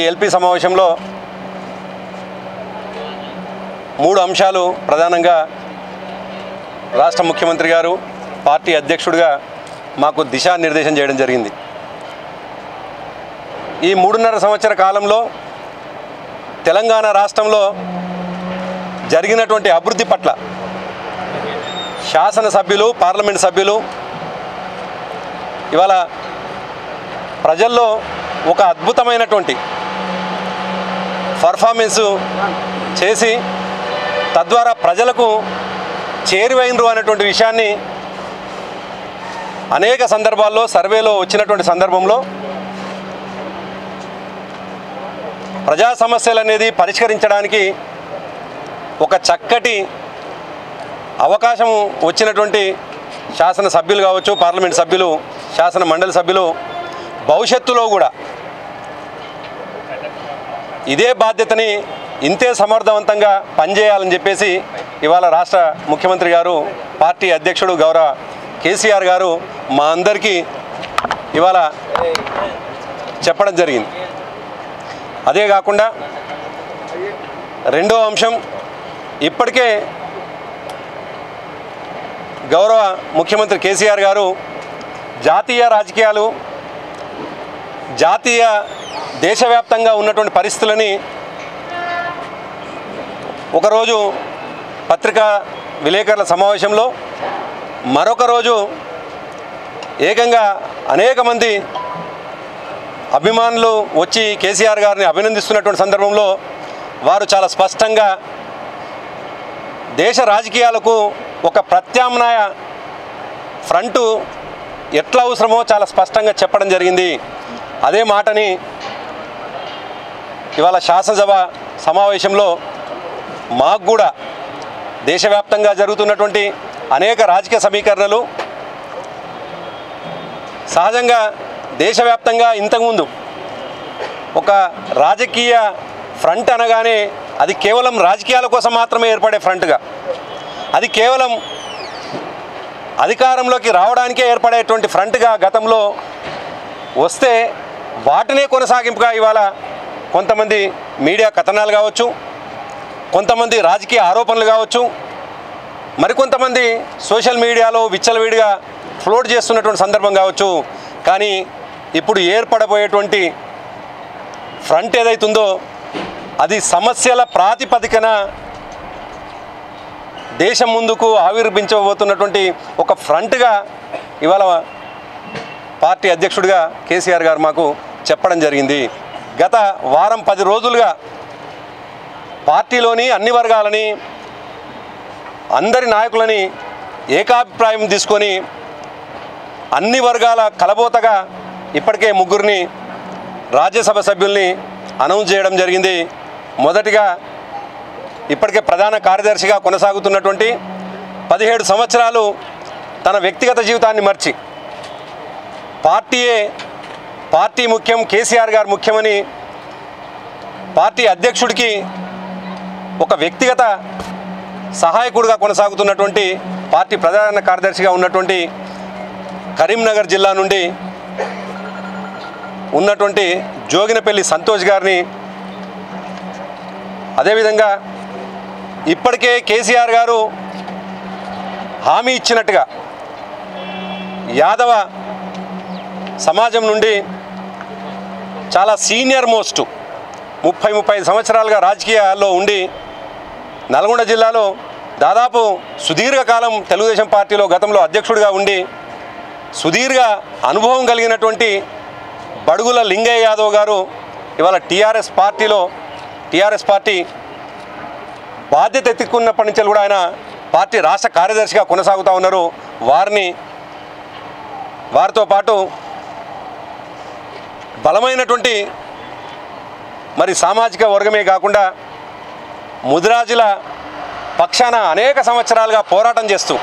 LP సమావేశంలో మూడు అంశాలు ప్రధానంగా రాష్ట్ర ముఖ్యమంత్రి గారు పార్టీ అధ్యక్షుడిగా మాకు దిశానిర్దేశం చేయడం జరిగింది ఈ మూడున్నర సంవత్సర కాలంలో తెలంగాణ రాష్ట్రంలో జరిగినటువంటి అభివృద్ధి పట్ల శాసనసభ్యులు పార్లమెంట్ సభ్యులు ఇవాళ ప్రజల్లో ఒక అద్భుతమైనటువంటి పర్ఫార్మెన్సు చేసి తద్వారా ప్రజలకు చేరువైనరు అనేటువంటి విషయాన్ని అనేక సందర్భాల్లో సర్వేలో వచ్చినటువంటి సందర్భంలో ప్రజా సమస్యలు అనేది పరిష్కరించడానికి ఒక చక్కటి అవకాశం వచ్చినటువంటి శాసన సభ్యులు కావచ్చు పార్లమెంట్ సభ్యులు శాసన మండలి సభ్యులు భవిష్యత్తులో కూడా ఇదే బాధ్యతని ఇంతే సమర్థవంతంగా పనిచేయాలని చెప్పేసి ఇవాళ రాష్ట్ర ముఖ్యమంత్రి గారు పార్టీ అధ్యక్షుడు గౌరవ కేసీఆర్ గారు మా అందరికీ ఇవాళ చెప్పడం జరిగింది అదే కాకుండా రెండో అంశం ఇప్పటికే గౌరవ ముఖ్యమంత్రి కేసీఆర్ గారు జాతీయ రాజకీయాలు జాతీయ దేశవ్యాప్తంగా ఉన్నటువంటి పరిస్థితులని ఒకరోజు పత్రికా విలేకరుల సమావేశంలో మరొక రోజు ఏకంగా అనేక మంది అభిమానులు వచ్చి కేసీఆర్ గారిని అభినందిస్తున్నటువంటి సందర్భంలో వారు చాలా స్పష్టంగా దేశ రాజకీయాలకు ఒక ప్రత్యామ్నాయ ఫ్రంటు ఎట్లా అవసరమో చాలా స్పష్టంగా చెప్పడం జరిగింది అదే మాటని ఇవాళ శాసనసభ సమావేశంలో మాకు కూడా దేశవ్యాప్తంగా జరుగుతున్నటువంటి అనేక రాజకీయ సమీకరణలు సహజంగా దేశవ్యాప్తంగా ఇంతకుముందు ఒక రాజకీయ ఫ్రంట్ అనగానే అది కేవలం రాజకీయాల కోసం మాత్రమే ఏర్పడే ఫ్రంట్గా అది కేవలం అధికారంలోకి రావడానికే ఏర్పడేటువంటి ఫ్రంట్గా గతంలో వస్తే వాటినే కొనసాగింపుగా ఇవాళ కొంతమంది మీడియా కథనాలు కావచ్చు కొంతమంది రాజకీయ ఆరోపణలు కావచ్చు మరికొంతమంది సోషల్ మీడియాలో విచ్చలవిడిగా ఫ్లోట్ చేస్తున్నటువంటి సందర్భం కావచ్చు కానీ ఇప్పుడు ఏర్పడబోయేటువంటి ఫ్రంట్ ఏదైతుందో అది సమస్యల ప్రాతిపదికన దేశం ముందుకు ఆవిర్భించబోతున్నటువంటి ఒక ఫ్రంట్గా ఇవాళ పార్టీ అధ్యక్షుడిగా కేసీఆర్ గారు మాకు చెప్పడం జరిగింది గత వారం పది రోజులుగా పార్టీలోని అన్ని వర్గాలని అందరి నాయకులని ఏకాభిప్రాయం తీసుకొని అన్ని వర్గాల కలబోతగా ఇప్పటికే ముగ్గురిని రాజ్యసభ సభ్యుల్ని అనౌన్స్ చేయడం జరిగింది మొదటిగా ఇప్పటికే ప్రధాన కార్యదర్శిగా కొనసాగుతున్నటువంటి పదిహేడు సంవత్సరాలు తన వ్యక్తిగత జీవితాన్ని మర్చి పార్టీయే పార్టీ ముఖ్యం కేసీఆర్ గారు ముఖ్యమని పార్టీ అధ్యక్షుడికి ఒక వ్యక్తిగత సహాయకుడిగా కొనసాగుతున్నటువంటి పార్టీ ప్రధాన కార్యదర్శిగా ఉన్నటువంటి కరీంనగర్ జిల్లా నుండి ఉన్నటువంటి జోగినపల్లి సంతోష్ గారిని అదేవిధంగా ఇప్పటికే కేసీఆర్ గారు హామీ ఇచ్చినట్టుగా యాదవ సమాజం నుండి చాలా సీనియర్ మోస్ట్ ముప్పై ముప్పై ఐదు సంవత్సరాలుగా రాజకీయాల్లో ఉండి నల్గొండ జిల్లాలో దాదాపు సుదీర్ఘకాలం తెలుగుదేశం పార్టీలో గతంలో అధ్యక్షుడిగా ఉండి సుదీర్ఘ అనుభవం కలిగినటువంటి బడుగుల లింగయ్య యాదవ్ గారు ఇవాళ టీఆర్ఎస్ పార్టీలో టీఆర్ఎస్ పార్టీ బాధ్యత ఎత్తుకున్నప్పటి నుంచి కూడా ఆయన పార్టీ రాష్ట్ర కార్యదర్శిగా కొనసాగుతూ ఉన్నారు వారిని వారితో పాటు బలమైనటువంటి మరి సామాజిక వర్గమే కాకుండా ముదిరాజుల పక్షాన అనేక సంవత్సరాలుగా పోరాటం చేస్తూ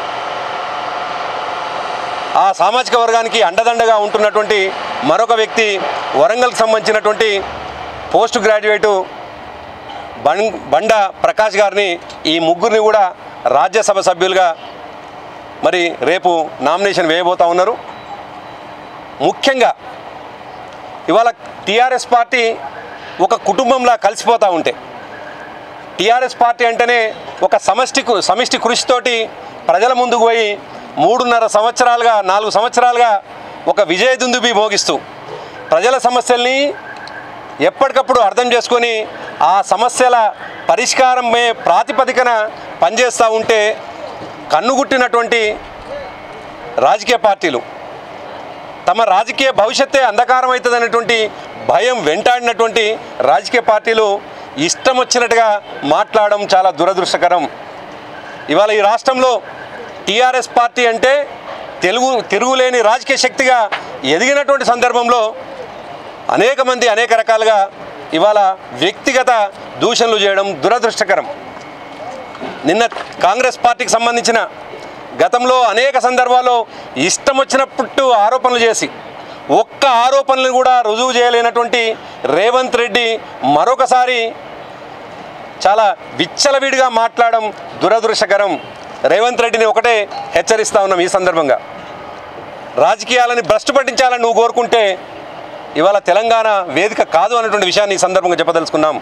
ఆ సామాజిక వర్గానికి అండదండగా ఉంటున్నటువంటి మరొక వ్యక్తి వరంగల్కి సంబంధించినటువంటి పోస్ట్ గ్రాడ్యుయేటు బం బండ ప్రకాష్ గారిని ఈ ముగ్గురిని కూడా రాజ్యసభ సభ్యులుగా మరి రేపు నామినేషన్ వేయబోతా ఉన్నారు ముఖ్యంగా ఇవాళ టీఆర్ఎస్ పార్టీ ఒక కుటుంబంలా కలిసిపోతూ ఉంటే టీఆర్ఎస్ పార్టీ అంటేనే ఒక సమష్టి కు- సమిష్టి కృషితోటి ప్రజల ముందుకు పోయి మూడున్నర సంవత్సరాలుగా నాలుగు సంవత్సరాలుగా ఒక విజయ దుందుబి మోగిస్తూ ప్రజల సమస్యల్ని ఎప్పటికప్పుడు అర్థం చేసుకొని ఆ సమస్యల పరిష్కారమే ప్రాతిపదికన పనిచేస్తూ ఉంటే కన్నుగుట్టినటువంటి రాజకీయ పార్టీలు తమ రాజకీయ భవిష్యత్తే అంధకారం అవుతుందనేటువంటి భయం వెంటాడినటువంటి రాజకీయ పార్టీలు ఇష్టం వచ్చినట్టుగా మాట్లాడడం చాలా దురదృష్టకరం ఇవాళ ఈ రాష్ట్రంలో టీఆర్ఎస్ పార్టీ అంటే తెలుగు తిరుగులేని రాజకీయ శక్తిగా ఎదిగినటువంటి సందర్భంలో అనేక మంది అనేక రకాలుగా ఇవాళ వ్యక్తిగత దూషణలు చేయడం దురదృష్టకరం నిన్న కాంగ్రెస్ పార్టీకి సంబంధించిన గతంలో అనేక సందర్భాల్లో ఇష్టం వచ్చినప్పుడు ఆరోపణలు చేసి ఒక్క ఆరోపణలు కూడా రుజువు చేయలేనటువంటి రేవంత్ రెడ్డి మరొకసారి చాలా విచ్చలవిడిగా మాట్లాడడం దురదృష్టకరం రేవంత్ రెడ్డిని ఒకటే హెచ్చరిస్తా ఉన్నాం ఈ సందర్భంగా రాజకీయాలని భ్రష్టు పట్టించాలని నువ్వు కోరుకుంటే ఇవాళ తెలంగాణ వేదిక కాదు అన్నటువంటి విషయాన్ని ఈ సందర్భంగా చెప్పదలుచుకున్నాం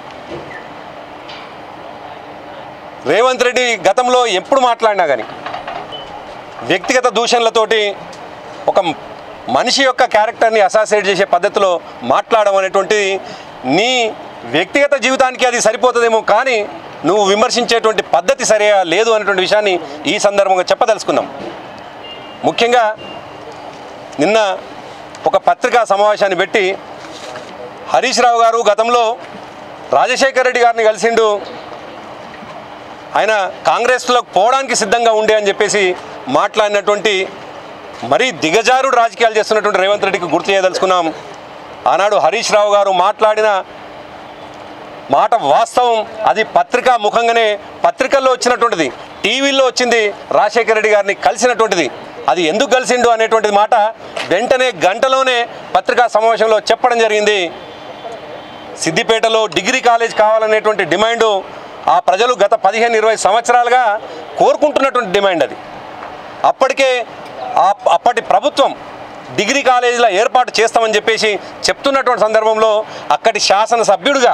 రేవంత్ రెడ్డి గతంలో ఎప్పుడు మాట్లాడినా కానీ వ్యక్తిగత దూషణలతోటి ఒక మనిషి యొక్క క్యారెక్టర్ని అసాసినేట్ చేసే పద్ధతిలో మాట్లాడడం అనేటువంటిది నీ వ్యక్తిగత జీవితానికి అది సరిపోతుందేమో కానీ నువ్వు విమర్శించేటువంటి పద్ధతి సరిగా లేదు అనేటువంటి విషయాన్ని ఈ సందర్భంగా చెప్పదలుచుకున్నాం ముఖ్యంగా నిన్న ఒక పత్రికా సమావేశాన్ని పెట్టి హరీష్ రావు గారు గతంలో రాజశేఖర రెడ్డి గారిని కలిసిండు ఆయన కాంగ్రెస్లో పోవడానికి సిద్ధంగా ఉండే అని చెప్పేసి మాట్లాడినటువంటి మరీ దిగజారుడు రాజకీయాలు చేస్తున్నటువంటి రేవంత్ రెడ్డికి గుర్తు చేయదలుచుకున్నాం ఆనాడు హరీష్ రావు గారు మాట్లాడిన మాట వాస్తవం అది పత్రికా ముఖంగానే పత్రికల్లో వచ్చినటువంటిది టీవీల్లో వచ్చింది రాజశేఖర రెడ్డి గారిని కలిసినటువంటిది అది ఎందుకు కలిసిండు అనేటువంటిది మాట వెంటనే గంటలోనే పత్రికా సమావేశంలో చెప్పడం జరిగింది సిద్దిపేటలో డిగ్రీ కాలేజ్ కావాలనేటువంటి డిమాండు ఆ ప్రజలు గత పదిహేను ఇరవై సంవత్సరాలుగా కోరుకుంటున్నటువంటి డిమాండ్ అది అప్పటికే ఆ అప్పటి ప్రభుత్వం డిగ్రీ కాలేజీల ఏర్పాటు చేస్తామని చెప్పేసి చెప్తున్నటువంటి సందర్భంలో అక్కడి శాసనసభ్యుడిగా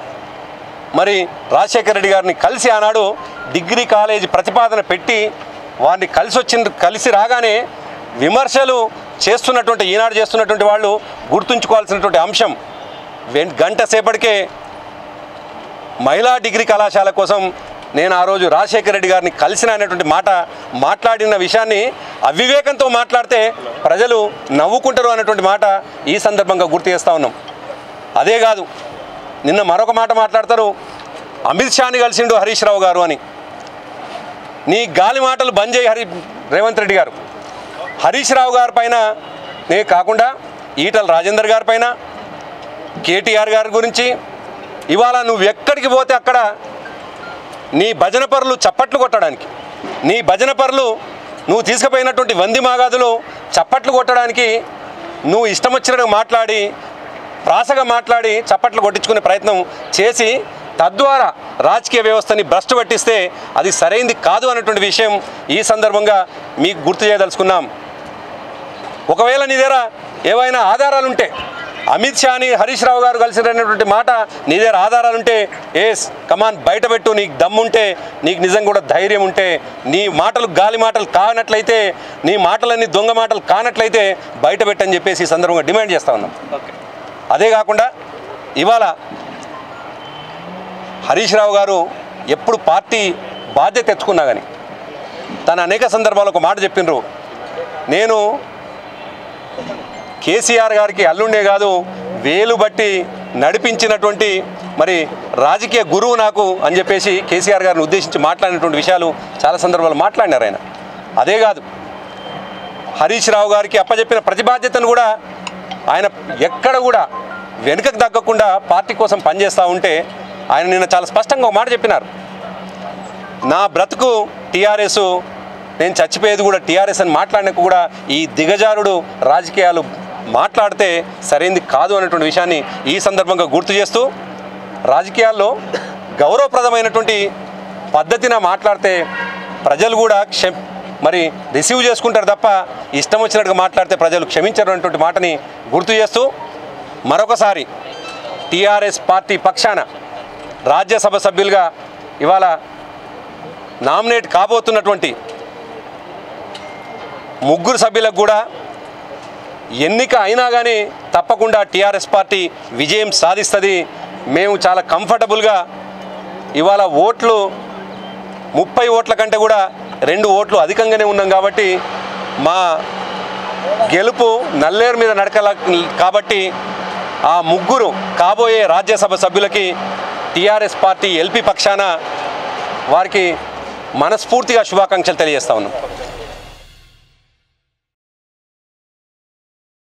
మరి రాజశేఖర రెడ్డి గారిని కలిసి ఆనాడు డిగ్రీ కాలేజీ ప్రతిపాదన పెట్టి వారిని కలిసి వచ్చిన కలిసి రాగానే విమర్శలు చేస్తున్నటువంటి ఈనాడు చేస్తున్నటువంటి వాళ్ళు గుర్తుంచుకోవాల్సినటువంటి అంశం వెం గంట సేపటికే మహిళా డిగ్రీ కళాశాల కోసం నేను ఆ రోజు రాజశేఖర రెడ్డి గారిని కలిసిన అనేటువంటి మాట మాట్లాడిన విషయాన్ని అవివేకంతో మాట్లాడితే ప్రజలు నవ్వుకుంటారు అనేటువంటి మాట ఈ సందర్భంగా గుర్తు చేస్తూ ఉన్నాం అదే కాదు నిన్న మరొక మాట మాట్లాడతారు అమిత్ షాని కలిసిండు హరీష్ రావు గారు అని నీ గాలి మాటలు బంద్ చేయి హరి రేవంత్ రెడ్డి గారు హరీష్ రావు గారి పైన నే కాకుండా ఈటల రాజేందర్ గారి పైన కేటీఆర్ గారి గురించి ఇవాళ నువ్వు ఎక్కడికి పోతే అక్కడ నీ భజన పరులు చప్పట్లు కొట్టడానికి నీ భజన పరులు నువ్వు తీసుకుపోయినటువంటి వంది మాగాదులు చప్పట్లు కొట్టడానికి నువ్వు ఇష్టం వచ్చినట్టు మాట్లాడి ప్రాసగా మాట్లాడి చప్పట్లు కొట్టించుకునే ప్రయత్నం చేసి తద్వారా రాజకీయ వ్యవస్థని భ్రష్టు పట్టిస్తే అది సరైంది కాదు అనేటువంటి విషయం ఈ సందర్భంగా మీకు గుర్తు చేయదలుచుకున్నాం ఒకవేళ నీ దగ్గర ఏవైనా ఆధారాలు ఉంటే అమిత్ షాని హరీష్ రావు గారు కలిసినటువంటి మాట నీ దగ్గర ఆధారాలు ఉంటే ఏస్ కమాన్ బయట పెట్టు నీకు దమ్ముంటే నీకు నిజం కూడా ధైర్యం ఉంటే నీ మాటలు గాలి మాటలు కానట్లయితే నీ మాటలన్నీ దొంగ మాటలు కానట్లయితే బయట పెట్టని చెప్పేసి ఈ సందర్భంగా డిమాండ్ చేస్తా ఉన్నాం ఓకే అదే కాకుండా ఇవాళ హరీష్ రావు గారు ఎప్పుడు పార్టీ బాధ్యత తెచ్చుకున్నా కానీ తను అనేక సందర్భాల్లో ఒక మాట చెప్పినరు నేను కేసీఆర్ గారికి అల్లుండే కాదు వేలు బట్టి నడిపించినటువంటి మరి రాజకీయ గురువు నాకు అని చెప్పేసి కేసీఆర్ గారిని ఉద్దేశించి మాట్లాడినటువంటి విషయాలు చాలా సందర్భాలు మాట్లాడినారు ఆయన అదే కాదు హరీష్ రావు గారికి అప్పచెప్పిన ప్రతి బాధ్యతను కూడా ఆయన ఎక్కడ కూడా వెనుకకు తగ్గకుండా పార్టీ కోసం పనిచేస్తూ ఉంటే ఆయన నిన్న చాలా స్పష్టంగా ఒక మాట చెప్పినారు నా బ్రతుకు టీఆర్ఎస్ నేను చచ్చిపోయేది కూడా టీఆర్ఎస్ అని మాట్లాడినాక కూడా ఈ దిగజారుడు రాజకీయాలు మాట్లాడితే సరైంది కాదు అనేటువంటి విషయాన్ని ఈ సందర్భంగా గుర్తు చేస్తూ రాజకీయాల్లో గౌరవప్రదమైనటువంటి పద్ధతిన మాట్లాడితే ప్రజలు కూడా క్ష మరి రిసీవ్ చేసుకుంటారు తప్ప ఇష్టం వచ్చినట్టుగా మాట్లాడితే ప్రజలు క్షమించరు అనేటువంటి మాటని గుర్తు చేస్తూ మరొకసారి టీఆర్ఎస్ పార్టీ పక్షాన రాజ్యసభ సభ్యులుగా ఇవాళ నామినేట్ కాబోతున్నటువంటి ముగ్గురు సభ్యులకు కూడా ఎన్నిక అయినా కానీ తప్పకుండా టీఆర్ఎస్ పార్టీ విజయం సాధిస్తుంది మేము చాలా కంఫర్టబుల్గా ఇవాళ ఓట్లు ముప్పై ఓట్ల కంటే కూడా రెండు ఓట్లు అధికంగానే ఉన్నాం కాబట్టి మా గెలుపు నల్లేరు మీద నడకల కాబట్టి ఆ ముగ్గురు కాబోయే రాజ్యసభ సభ్యులకి టీఆర్ఎస్ పార్టీ ఎల్పీ పక్షాన వారికి మనస్ఫూర్తిగా శుభాకాంక్షలు తెలియజేస్తా ఉన్నాం